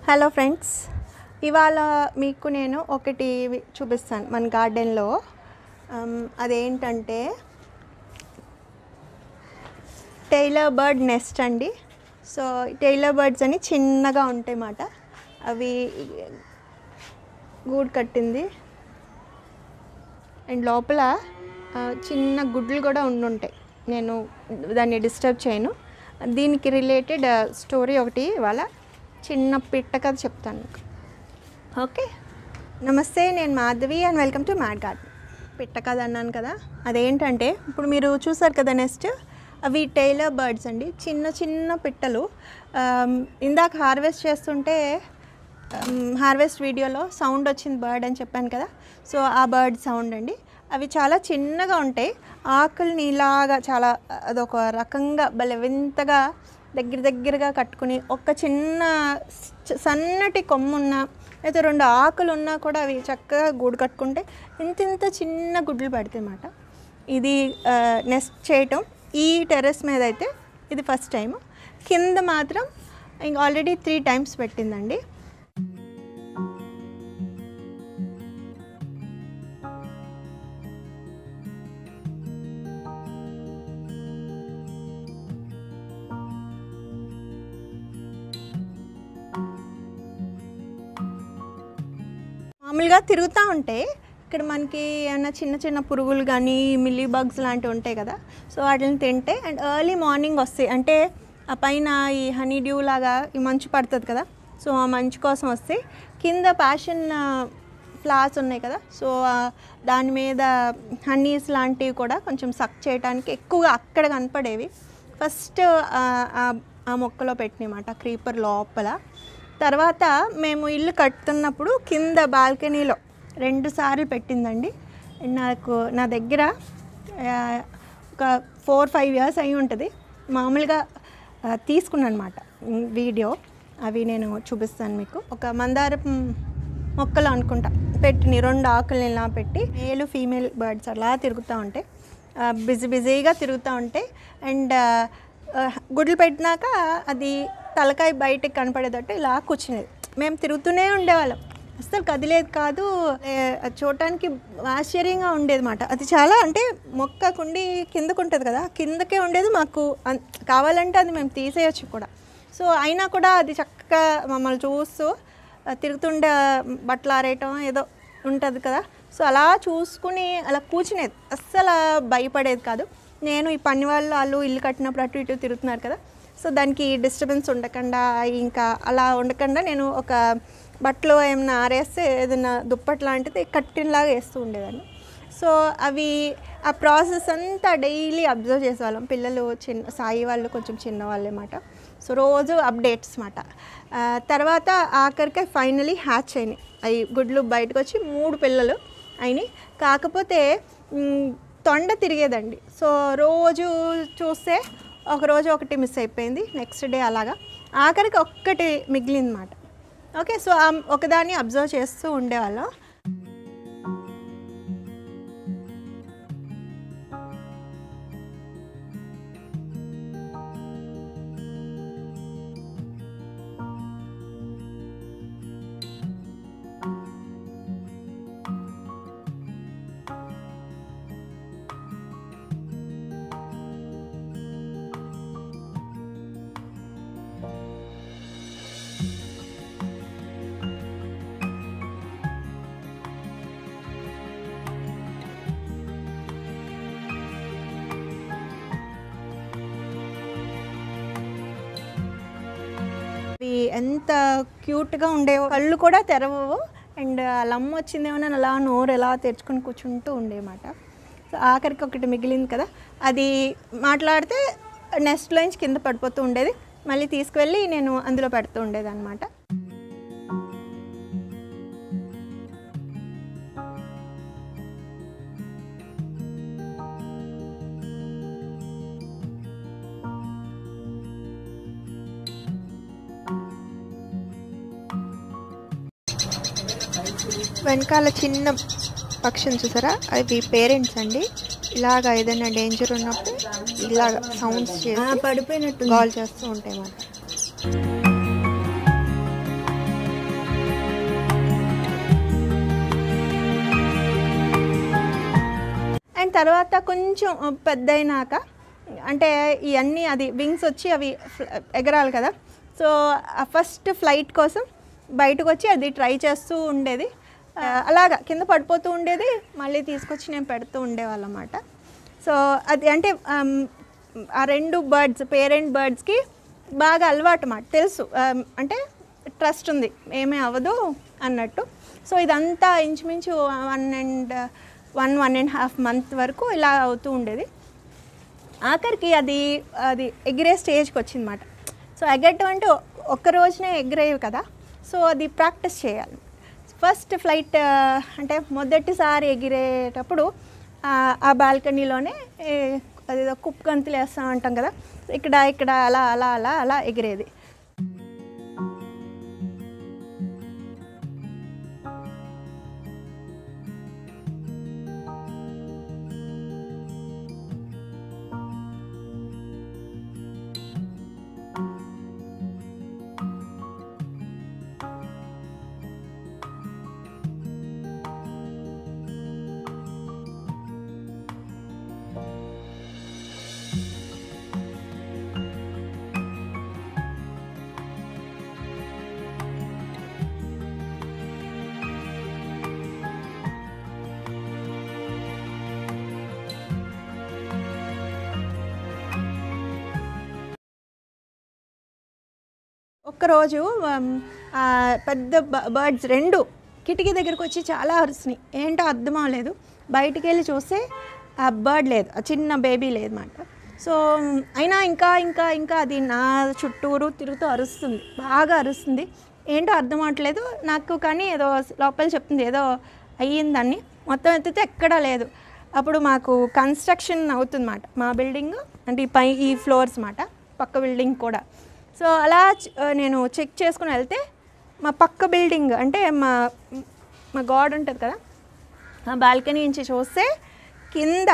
hello friends ఇవాళ మీకు నేను ఒకటి వి- చూపిస్తాను మన గార్డెన్లో అమ్, అదేంటంటే టైలర్ బర్డ్ నెస్ట్ అండి సో టైలర్ బర్డ్స్ అని చిన్నగా ఉంటాయి అన్నమాట అవి గూడు కట్టింది అండ్ లోపల ఆ, చిన్న గుడ్లు కూడా ఉండుంటాయి నేను దాన్ని డిస్టర్బ్ చేయను దీనికి రిలేటెడ్ స్టోరీ ఒకటి ఇవాళ చిన్న పిట్ట కథ చెప్తాను మీకు ఓకే నమస్తే నేను Madhavi and welcome to mad garden పిట్ట కథ అన్నాను కదా అదేంటంటే ఇప్పుడు మీరు చూసారు కదా నెక్స్ట్ అవి టైలర్ బర్డ్స్ అండి చిన్న చిన్న పిట్టలు ఆమ్, ఇందాక హార్వెస్ట్ చేస్తుంటే హార్వెస్ట్ వీడియోలో సౌండ్ వచ్చింది బర్డ్ అని చెప్పాను కదా సో ఆ బర్డ్ సౌండ్ అండి అవి చాలా చిన్నగా ఉంటాయి ఆకుల్ని ఇలాగా చాలా అదొక రకంగా భలే వింతగా దగ్గర దగ్గరగా కట్టుకుని ఒక చిన్న స- సన్నటి కొమ్మున్న లేదా రెండు ఆకులు ఉన్నా కూడా అవి చక్కగా గూడు కట్టుకుంటే ఇంత ఇంత చిన్న గుడ్లు పెడతాయి అన్నమాట ఇది నెక్స్ట్ చేయటం ఈ టెర్రస్ మీద అయితే ఇది ఫస్ట్ టైం కింద మాత్రం ఇంక ఆల్రెడీ త్రీ టైమ్స్ పెట్టిందండి మామూలుగా తిరుగుతూ ఉంటే ఇక్కడ మనకి ఏమైనా చిన్న చిన్న పురుగులు కానీ మిల్లీ బగ్స్ లాంటివి ఉంటాయి కదా సో వాటిని తింటే అండ్ ఎర్లీ మార్నింగ్ వస్తాయి అంటే ఆ పైన ఈ హనీ డ్యూ లాగా ఈ మంచు పడుతుంది కదా సో ఆ మంచు కోసం వస్తాయి కింద ప్యాషన్ ఫ్లవర్స్ ఉన్నాయి కదా సో ఆ దాని మీద హనీస్ లాంటివి కూడా కొంచెం సక్ చేయడానికి ఎక్కువగా అక్కడ కనపడేవి ఫస్ట్ ఆ మొక్కలో పెట్టినమాట క్రీపర్ లోపల తర్వాత మేము ఇల్లు కట్టుతున్నప్పుడు కింద బాల్కనీలో రెండు సార్లు పెట్టిందండి నాకు నా దగ్గర ఆ, ఒక ఫోర్ ఫైవ్ ఇయర్స్ అయి ఉంటుంది మామూలుగా తీసుకున్నాను అనమాట వీడియో అవి నేను చూపిస్తాను మీకు ఒక మందారం మొక్కలు అనుకుంటా పెట్టిన రెండు ఆకులు ఇలా పెట్టి మేలు ఫీమేల్ బర్డ్స్ అలా తిరుగుతూ ఉంటాయి బిజీ బిజీగా తిరుగుతూ ఉంటాయి అండ్ గుడ్లు పెట్టినాక అది తలకాయ బయటకు కనపడేటట్టు ఇలా కూర్చునేది మేము తిరుగుతూనే ఉండేవాళ్ళం అస్సలు కదిలేదు కాదు ఏ, అది చూడటానికి ఆశ్చర్యంగా ఉండేది మాట అది చాలా అంటే మొక్కకుండి కిందకు ఉంటుంది కదా కిందకే ఉండేది మాకు అన్- కావాలంటే అది మేము తీసేయచ్చు కూడా సో అయినా కూడా అది చక్కగా మమ్మల్ని చూస్తూ ఆ, తిరుగుతుండే బట్టలు ఆరేయటం ఏదో ఉంటుంది కదా సో అలా చూసుకుని అలా కూర్చునేది అస్సలు భయపడేది కాదు నేను ఈ పని వాళ్ళు వాళ్ళు ఇల్లు కట్టినప్పుడు అటు ఇటు తిరుగుతున్నారు కదా సో దానికి డిస్టర్బెన్స్ ఉండకుండా ఇంకా అలా ఉండకుండా నేను ఒక బట్టలు ఏమైనా ఆరేస్తే ఏదైనా దుప్పటి లాంటిది కట్టినలాగా వేస్తూ ఉండేదాన్ని సో అవి ఆ ప్రాసెస్ అంతా డైలీ అబ్జర్వ్ చేసేవాళ్ళం పిల్లలు చిన్న సాయి వాళ్ళు కొంచెం చిన్న వాళ్ళే మాట సో రోజు అప్డేట్స్ మాట ఆ, తర్వాత ఆఖరికి ఫైనలీ హ్యాచ్ అయినాయి అవి గుడ్లు బయటకు వచ్చి మూడు పిల్లలు అయినాయి కాకపోతే మ్, తొండ తిరిగేదండి సో రోజు చూస్తే ఒక రోజు ఒకటి మిస్ అయిపోయింది నెక్స్ట్ డే అలాగా ఆఖరికి ఒక్కటి మిగిలింది మాట ఓకే సో ఆ ఒకదాన్ని అబ్జర్వ్ చేస్తూ ఉండేవాళ్ళం అవి ఎంత క్యూట్గా ఉండేవో కళ్ళు కూడా తెరవవు అండ్ వాళ్ళ అమ్మ వచ్చిందేమో అలా నోరు ఎలా తెరుచుకొని కూర్చుంటూ ఉండేమాట సో ఆఖరికి ఒకటి మిగిలింది కదా అది మాట్లాడితే నెక్స్ట్లోంచి కింద పడిపోతూ ఉండేది మళ్ళీ తీసుకువెళ్ళి నేను అందులో పెడుతూ ఉండేది అనమాట వెనకాల చిన్న పక్షిని చూసారా అవి పేరెంట్స్ అండి ఇలాగ ఏదైనా డేంజర్ ఉన్నప్పుడు ఇలాగ సౌండ్స్ చేసి పడిపోయినట్టు కాల్ చేస్తూ ఉంటాయి అన్నమాట తర్వాత కొంచెం పెద్ద అయినాక అంటే ఇవన్నీ అది వింగ్స్ వచ్చి అవి ఫ్ల- ఎగరాలి కదా సో ఆ ఫస్ట్ ఫ్లైట్ కోసం బయటకు వచ్చి అది ట్రై చేస్తూ ఉండేది ఆ, అలాగా కింద పడిపోతూ ఉండేది మళ్ళీ తీసుకొచ్చి నేను పెడుతూ ఉండేవాళ్ళం అన్నమాట సో అది అంటే ఆమ్, ఆ రెండు బర్డ్స్ పేరెంట్ బర్డ్స్కి బాగా అలవాటు మాట తెలుసు ఆమ్, అంటే ట్రస్ట్ ఉంది ఏమీ అవ్వదు అన్నట్టు సో ఇదంతా ఇంచుమించు one and one one and half month వరకు ఇలా అవుతూ ఉండేది ఆఖరికి అది అది ఎగిరే స్టేజ్కి వచ్చిందన్నమాట సో ఎగరటం అంటే ఒ- ఒక్క రోజునే ఎగిరేవి కదా సో అది ప్రాక్టీస్ చేయాలి ఫస్ట్ ఫ్లైట్ అంటే మొదటిసారి ఎగిరేటప్పుడు ఆ, ఆ బాల్కనీలోనే ఏ, అదేదో కుప్పు గంతులు వేస్తూ ఉంటాం కదా ఇక్కడ ఇక్కడ అలా అలా అలా అలా ఎగిరేది ఒక్కరోజు ఆమ్, ఆ పెద్ద బర్డ్స్ రెండు కిటికీ దగ్గరకు వచ్చి చాలా అరుస్తున్నాయి ఏంటో అర్థం అవ్వలేదు బయటికి వెళ్ళి చూస్తే ఆ బర్డ్ లేదు ఆ చిన్న బేబీ లేదు అన్నమాట సో అయినా ఇంకా ఇంకా ఇంకా అది నా చుట్టూరు తిరుగుతూ అరుస్తుంది బాగా అరుస్తుంది ఏంటో అర్థం అవ్వట్లేదు నాకు కానీ ఏదో లోపల చెప్తుంది ఏదో అయ్యిందని మొత్తం ఎత్తితే ఎక్కడా లేదు అప్పుడు మాకు కన్స్ట్రక్షన్ అవుతుందన్నమాట మా బిల్డింగ్ అంటే ఈ పై ఈ ఫ్లోర్స్ మాట పక్క బిల్డింగ్ కూడా సో అలా చ- ఆ, నేను చెక్ చేసుకుని వెళ్తే మా పక్క బిల్డింగ్ అంటే మా మా గాడ్ ఉంటుంది కదా ఆ బాల్కనీ నుంచి చూస్తే కింద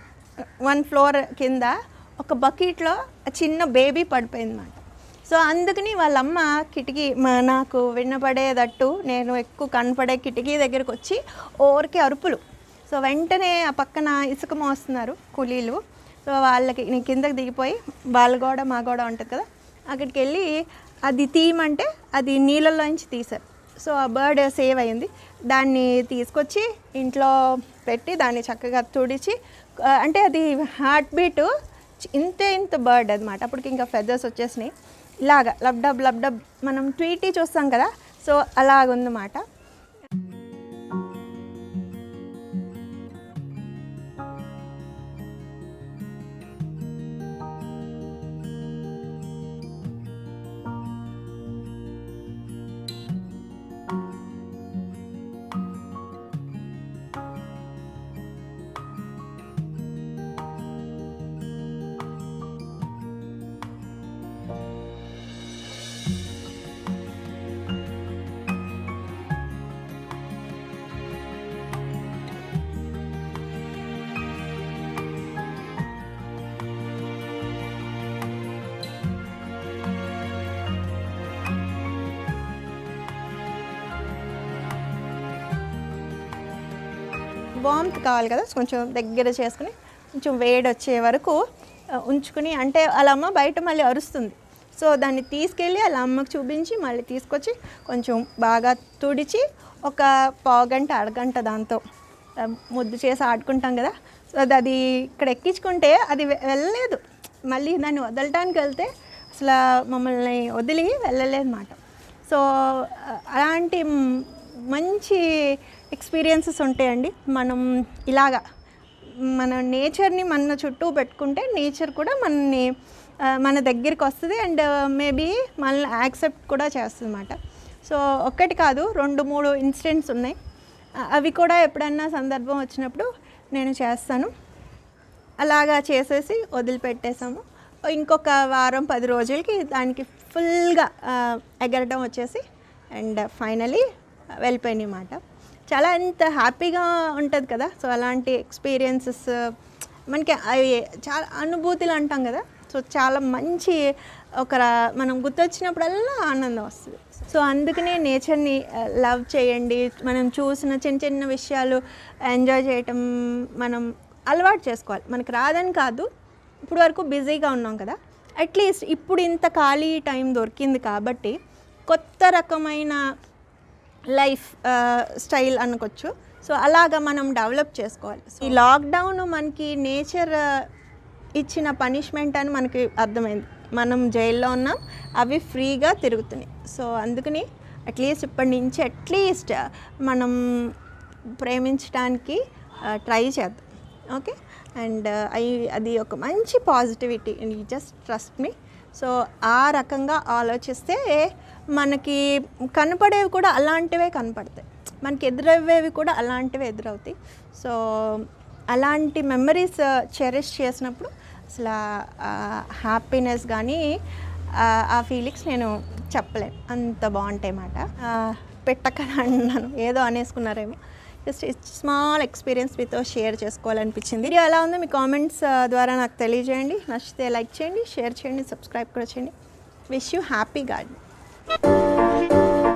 వన్ ఫ్లోర్ కింద ఒక బకెట్లో చిన్న బేబీ పడిపోయింది అన్నమాట సో అందుకని వాళ్ళమ్మ కిటికీ మా నాకు వినపడేటట్టు నేను ఎక్కువ కనపడే కిటికీ దగ్గరికి వచ్చి ఓరికి అరుపులు సో వెంటనే ఆ పక్కన ఇసుక మోస్తున్నారు కూలీలు సో వాళ్ళకి నేను కిందకి దిగిపోయి వాళ్ళ గోడ మా గోడ ఉంటుంది కదా అక్కడికి వెళ్ళి అది తీయమంటే అది నీళ్ళలోంచి తీశారు సో ఆ బర్డ్ సేవ్ అయింది దాన్ని తీసుకొచ్చి ఇంట్లో పెట్టి దాన్ని చక్కగా తుడిచి ఆ, అంటే అది హార్ట్ బీట్ ఇంతే ఇంత బర్డ్ అనమాట అప్పటికి ఇంకా ఫెదర్స్ వచ్చేసినాయి ఇలాగా లబ్డబ్ లబ్డబ్ మనం ట్వీటీ చూస్తాం కదా సో అలాగుందన్నమాట వామ్త్ కావాలి కదా కొంచెం దగ్గర చేసుకుని కొంచెం వేడి వచ్చే వరకు ఆ, ఉంచుకుని అంటే వాళ్ళ అమ్మ బయట మళ్ళీ అరుస్తుంది సో దాన్ని తీసుకెళ్ళి వాళ్ళ అమ్మకు చూపించి మళ్ళీ తీసుకొచ్చి కొంచెం బాగా తుడిచి ఒక పావుగంట అరగంట దాంతో ఆ, ముద్దు చేసి ఆడుకుంటాం కదా సో అది అది ఇక్కడ ఎక్కించుకుంటే అది వె- వెళ్ళలేదు మళ్ళీ దాన్ని వదలటానికి వెళ్తే అసలు మమ్మల్ని వదిలి వెళ్ళలేదు అన్నమాట సో ఆ, అలాంటి మ్, మంచి ఎక్స్పీరియన్సెస్ ఉంటాయండి మనం ఇలాగా మన నేచర్ని మన చుట్టూ పెట్టుకుంటే నేచర్ కూడా మనని ఆ, మన దగ్గరికి వస్తుంది అండ్ మేబీ మనల్ని యాక్సెప్ట్ కూడా చేస్తుంది అన్నమాట సో ఒక్కటి కాదు రెండు మూడు ఇన్సిడెంట్స్ ఉన్నాయి ఆ, అవి కూడా ఎప్పుడన్నా సందర్భం వచ్చినప్పుడు నేను చేస్తాను అలాగా చేసేసి వదిలిపెట్టేసాము ఇంకొక వారం పది రోజులకి దానికి ఫుల్గా ఎగరడం వచ్చేసి అండ్ ఫైనలీ వెళ్ళిపోయినాయి మాట చాలా ఎంత హ్యాపీగా ఉంటుంది కదా సో అలాంటి ఎక్స్పీరియన్సెస్ మనకి అవి చాలా అనుభూతులు అంటాం కదా సో చాలా మంచి ఒక రా- మనం గుర్తొచ్చినప్పుడల్లా ఆనందం వస్తుంది సో అందుకనే నేచర్ని లవ్ చేయండి మనం చూసిన చిన్న చిన్న విషయాలు ఎంజాయ్ చేయటం మనం అలవాటు చేసుకోవాలి మనకి రాదని కాదు ఇప్పుడు వరకు బిజీగా ఉన్నాం కదా అట్లీస్ట్ ఇప్పుడు ఇంత ఖాళీ టైం దొరికింది కాబట్టి కొత్త రకమైన లైఫ్ స్టైల్ అనుకోవచ్చు సో అలాగా మనం డెవలప్ చేసుకోవాలి సో ఈ లాక్డౌన్ మనకి నేచర్ ఇచ్చిన పనిష్మెంట్ అని మనకి అర్థమైంది మనం జైల్లో ఉన్నాం అవి ఫ్రీగా తిరుగుతున్నాయి సో అందుకని అట్లీస్ట్ ఇప్పటి నుంచి అట్లీస్ట్ మనం ప్రేమించడానికి ట్రై చేద్దాం ఓకే అండ్ అవి అది ఒక మంచి positivity just trust me so ఆ రకంగా ఆలోచిస్తే మనకి కనపడేవి కూడా అలాంటివే కనపడతాయి మనకి ఎదురయ్యేవి కూడా అలాంటివే ఎదురవుతాయి సో అలాంటి మెమరీస్ చెరిష్ చేసినప్పుడు అసలు హ్యాపీనెస్ కానీ ఆ- ఆ ఫీలింగ్స్ నేను చెప్పలేను అంత బాగుంటాయి అన్నమాట ఆ, పెట్టకదా అన్నాను ఏదో అనేసుకున్నారేమో జస్ట్ స్మాల్ ఎక్స్పీరియన్స్ మీతో షేర్ చేసుకోవాలనిపించింది వీడియో ఎలా ఉందో మీ కామెంట్స్ ద్వారా నాకు తెలియజేయండి నచ్చితే లైక్ చేయండి షేర్ చేయండి సబ్స్క్రైబ్ కూడా చేయండి విష్ యూ హ్యాపీ గార్డెన్